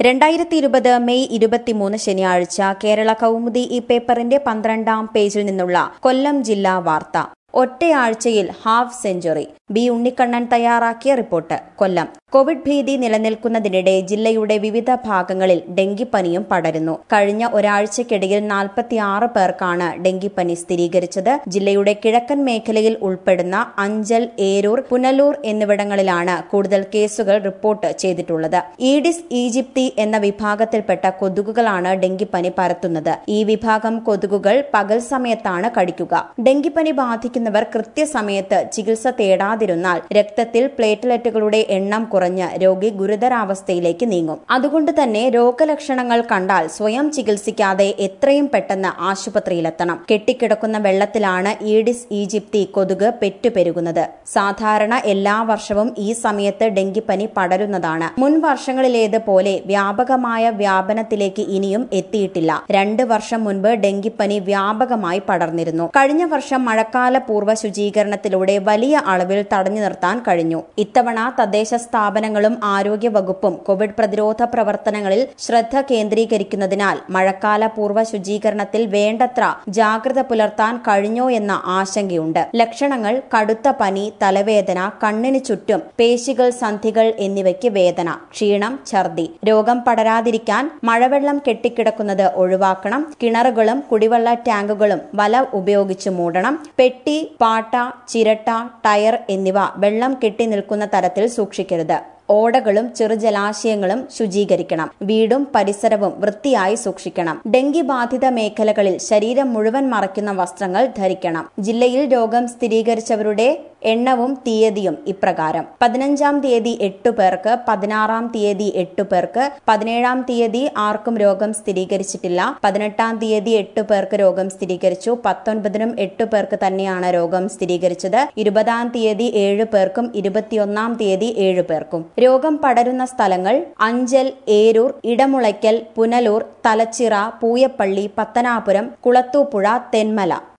രണ്ടായിരത്തി ഇരുപത് മെയ് ഇരുപത്തിമൂന്ന് ശനിയാഴ്ച കേരള കൗമുദി ഈ പേപ്പറിന്റെ പന്ത്രണ്ടാം പേജിൽ നിന്നുള്ള കൊല്ലം ജില്ലാ വാർത്ത ഒറ്റയാഴ്ചയിൽ ഹാഫ് സെഞ്ചുറി ബി ഉണ്ണിക്കണ്ണൻ തയ്യാറാക്കിയ റിപ്പോർട്ട് കൊല്ലം കോവിഡ് ഭീതി നിലനിൽക്കുന്നതിനിടെ ജില്ലയുടെ വിവിധ ഭാഗങ്ങളിൽ ഡെങ്കിപ്പനിയും പടരുന്നു കഴിഞ്ഞ ഒരാഴ്ചക്കിടയിൽ നാൽപ്പത്തിയാറ് പേർക്കാണ് ഡെങ്കിപ്പനി സ്ഥിരീകരിച്ചത് ജില്ലയുടെ കിഴക്കൻ മേഖലയിൽ ഉൾപ്പെടുന്ന അഞ്ചൽ ഏരൂർ പുനലൂർ എന്നിവിടങ്ങളിലാണ് കൂടുതൽ കേസുകൾ റിപ്പോർട്ട് ചെയ്തിട്ടുള്ളത് ഈഡിസ് ഈജിപ്തി എന്ന വിഭാഗത്തിൽപ്പെട്ട കൊതുകുകളാണ് ഡെങ്കിപ്പനി പരത്തുന്നത് ഈ വിഭാഗം കൊതുകുകൾ പകൽ സമയത്താണ് കടിക്കുക ഡെങ്കിപ്പനി ബാധിക്കുന്നവർ കൃത്യസമയത്ത് ചികിത്സ തേടാതിരുന്നാൽ രക്തത്തിൽ പ്ലേറ്റ്ലെറ്റുകളുടെ എണ്ണം കുറഞ്ഞ് രോഗി ഗുരുതരാവസ്ഥയിലേക്ക് നീങ്ങും അതുകൊണ്ട് തന്നെ രോഗലക്ഷണങ്ങൾ കണ്ടാൽ സ്വയം ചികിത്സിക്കാതെ എത്രയും പെട്ടെന്ന് ആശുപത്രിയിലെത്തണം കെട്ടിക്കിടക്കുന്ന വെള്ളത്തിലാണ് ഈഡിസ് ഈജിപ്തി കൊതുക് പെറ്റുപെരുകുന്നത് സാധാരണ എല്ലാ വർഷവും ഈ സമയത്ത് ഡെങ്കിപ്പനി പടരുന്നതാണ് മുൻ വർഷങ്ങളിലേതുപോലെ വ്യാപകമായ വ്യാപനത്തിലേക്ക് ഇനിയും എത്തിയിട്ടില്ല രണ്ട് വർഷം മുൻപ് ഡെങ്കിപ്പനി വ്യാപകമായി പടർന്നിരുന്നു കഴിഞ്ഞ വർഷം മഴക്കാല പൂർവ്വ ശുചീകരണത്തിലൂടെ വലിയ അളവിൽ തടഞ്ഞു നിർത്താൻ കഴിഞ്ഞു ഇത്തവണ തദ്ദേശ സ്ഥാപനങ്ങളും ആരോഗ്യ വകുപ്പും കോവിഡ് പ്രതിരോധ പ്രവർത്തനങ്ങളിൽ ശ്രദ്ധ കേന്ദ്രീകരിക്കുന്നതിനാൽ മഴക്കാല പൂർവ്വ ശുചീകരണത്തിൽ വേണ്ടത്ര ജാഗ്രത പുലർത്താൻ കഴിഞ്ഞോ എന്ന ആശങ്കയുണ്ട് ലക്ഷണങ്ങൾ കടുത്ത പനി തലവേദന കണ്ണിന് ചുറ്റും പേശികൾ സന്ധികൾ എന്നിവയ്ക്ക് വേദന ക്ഷീണം ഛർദി രോഗം പടരാതിരിക്കാൻ മഴവെള്ളം കെട്ടിക്കിടക്കുന്നത് ഒഴിവാക്കണം കിണറുകളും കുടിവെള്ള ടാങ്കുകളും വല ഉപയോഗിച്ച് മൂടണം പെട്ടി പാട്ട ചിരട്ട ടയർ എന്നിവ വെള്ളം കെട്ടി നിൽക്കുന്ന തരത്തിൽ സൂക്ഷിക്കരുത് ഓടകളും ചെറുജലാശയങ്ങളും ശുചീകരിക്കണം വീടും പരിസരവും വൃത്തിയായി സൂക്ഷിക്കണം ഡെങ്കി ബാധിത മേഖലകളിൽ ശരീരം മുഴുവൻ മറയ്ക്കുന്ന വസ്ത്രങ്ങൾ ധരിക്കണം ജില്ലയിൽ രോഗം സ്ഥിരീകരിച്ചവരുടെ എണ്ണവും തീയതിയും ഇപ്രകാരം പതിനഞ്ചാം തീയതി എട്ടു പേർക്ക് പതിനാറാം തീയതി എട്ടു പേർക്ക് പതിനേഴാം തീയതി ആർക്കും രോഗം സ്ഥിരീകരിച്ചിട്ടില്ല പതിനെട്ടാം തീയതി എട്ടു പേർക്ക് രോഗം സ്ഥിരീകരിച്ചു പത്തൊൻപതിനും എട്ടു പേർക്ക് തന്നെയാണ് രോഗം സ്ഥിരീകരിച്ചത് ഇരുപതാം തീയതി ഏഴ് പേർക്കും ഇരുപത്തിയൊന്നാം തീയതി ഏഴ് പേർക്കും രോഗം പടരുന്ന സ്ഥലങ്ങൾ അഞ്ചൽ ഏരൂർ ഇടമുളയ്ക്കൽ പുനലൂർ തലച്ചിറ പൂയപ്പള്ളി പത്തനാപുരം കുളത്തൂപ്പുഴ തെന്മല